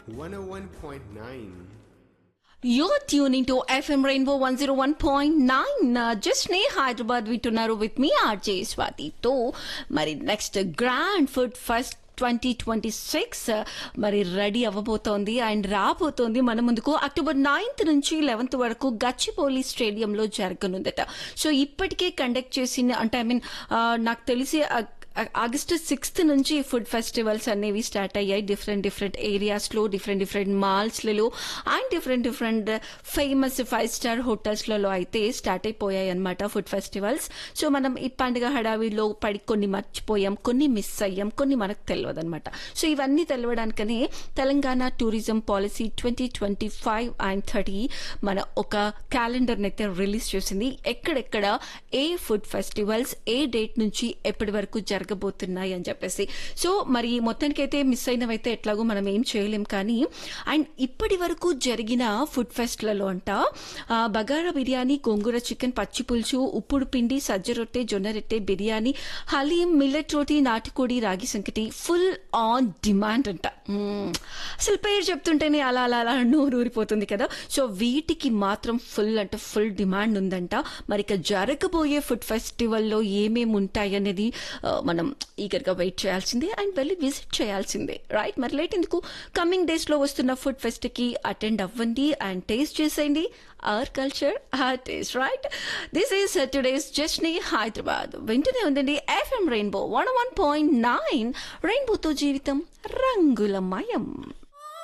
101.9. You're tuning to FM Rainbow 101.9 just నే హైదరాబాద్ వింటున్నారు with మీ ఆర్జే స్వాతితో మరి next grand food first twenty twenty six మరి రెడీ అవ్వబోతోంది అండ్ రాబోతోంది మన ముందుకు అక్టోబర్ నైన్త్ నుంచి లెవెన్త్ వరకు గచ్చిపోలి స్టేడియంలో జరగనుందట సో ఇప్పటికే కండక్ట్ చేసిన అంటే ఐ మీన్ నాకు తెలిసి ఆ- ఆ- ఆగస్టు సిక్స్త్ నుంచి ఫుడ్ ఫెస్టివల్స్ అనేవి స్టార్ట్ అయ్యాయి డిఫరెంట్ డిఫరెంట్ ఏరియాస్లో డిఫరెంట్ డిఫరెంట్ మాల్స్లలో and different different famous five star హోటల్స్లలో అయితే స్టార్ట్ అయిపోయాయి అనమాట ఫుడ్ ఫెస్టివల్స్ సో మనం ఈ పండుగ హడావిడిలో పడి కొన్ని మర్చిపోయాం కొన్ని మిస్ అయ్యాం కొన్ని మనకు తెలియదు అనమాట సో ఇవన్నీ తెలవడానికనే Telangana tourism policy twenty twenty five and thirty మన ఒక క్యాలెండర్ని అయితే రిలీజ్ చేసింది ఎక్కడెక్కడ ఏ ఫుడ్ ఫెస్టివల్స్ ఏ డేట్ నుంచి ఎప్పటి వరకు జరగబోతున్నాయి అని చెప్పేసి సో మరి మొత్తానికైతే మిస్ అయినవైతే ఎట్లాగో మనం ఏం చేయలేం కానీ అండ్ ఇప్పటి వరకు జరిగిన ఫుడ్ ఫెస్ట్లలో అంట ఆ, బగారా బిర్యానీ గోంగూర చికెన్ పచ్చి పులుసు ఉప్పుడు పిండి సజ్జ రొట్టె జొన్న రొట్టె బిర్యానీ హలీం మిల్లెట్ రోటీ నాటుకోడి రాగి సంకటి ఫుల్ ఆన్ డిమాండ్ అంట మ్మ్. అసలు పేరు చెప్తుంటేనే అలా అలా అలా నోరు ఊరిపోతుంది కదా సో వీటికి మాత్రం ఫుల్ అంటే ఫుల్ డిమాండ్ ఉందంట మరి ఇక జరగబోయే ఫుడ్ ఫెస్టివల్లో ఏమేమి ఉంటాయి అనేది ఆ, మనం ఈగర్గా వెయిట్ చేయాల్సిందే అండ్ వెళ్ళి విజిట్ చేయాల్సిందే రైట్ మరి లేట్ ఎందుకు కమింగ్ డేస్లో వస్తున్న ఫుడ్ ఫెస్ట్కి అటెండ్ అవ్వండి అండ్ టేస్ట్ చేసేయండి our culture our taste right this is today's జస్ట్ని హైదరాబాద్ వింటూనే ఉందండి FM Rainbow one one point nine రెయిన్బోతో జీవితం రంగులమయం